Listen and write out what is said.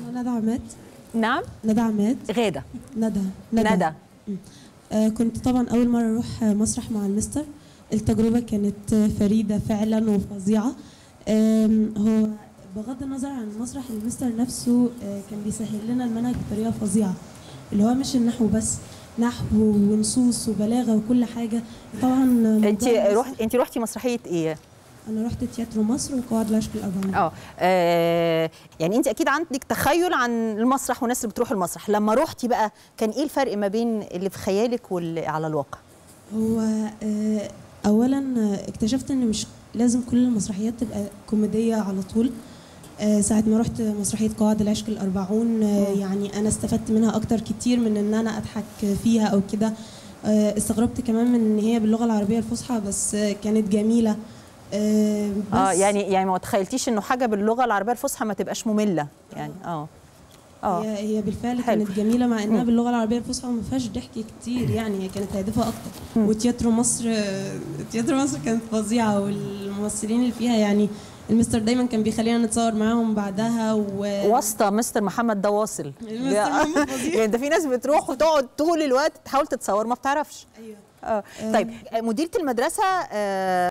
ندى عماد نعم ندى عماد غاده ندى ندى آه كنت طبعا اول مره اروح آه، مسرح مع المستر التجربه كانت آه، فريده فعلا وفظيعه آم، هو بغض النظر عن المسرح المستر نفسه آه، كان بيسهل لنا المنهج بطريقه فظيعه اللي هو مش النحو بس نحو ونصوص وبلاغه وكل حاجه طبعا انت موضوع المسرح- رحت انت رحتي مسرحيه ايه انا رحت تياترو مصر وقواعد العشق الاربعين اه آه، يعني انت اكيد عندك تخيل عن المسرح والناس اللي بتروح المسرح لما رحتي بقى كان ايه الفرق ما بين اللي في خيالك واللي على الواقع هو آه، اولا آه، اكتشفت ان مش لازم كل المسرحيات تبقى كوميديه على طول آه، ساعة ما رحت مسرحية قواعد العشق الأربعون آه، يعني أنا استفدت منها أكتر كتير من إن أنا أضحك فيها أو كده آه، استغربت كمان من إن هي باللغة العربية الفصحى بس آه، كانت جميلة آه، بس اه يعني يعني ما تخيلتيش انه حاجه باللغه العربيه الفصحى ما تبقاش ممله يعني اه اه هي هي بالفعل حلو. كانت جميله مع انها مم. باللغه العربيه الفصحى وما فيهاش ضحك كتير يعني هي كانت هادفه اكتر مم. وتياترو مصر تياترو مصر كانت فظيعه والممثلين اللي فيها يعني المستر دايما كان بيخلينا نتصور معاهم بعدها و واسطه مستر محمد ده واصل المستر محمد فظيع. يعني ده في ناس بتروح وتقعد طول الوقت تحاول تتصور ما بتعرفش ايوه اه طيب مديره المدرسه آه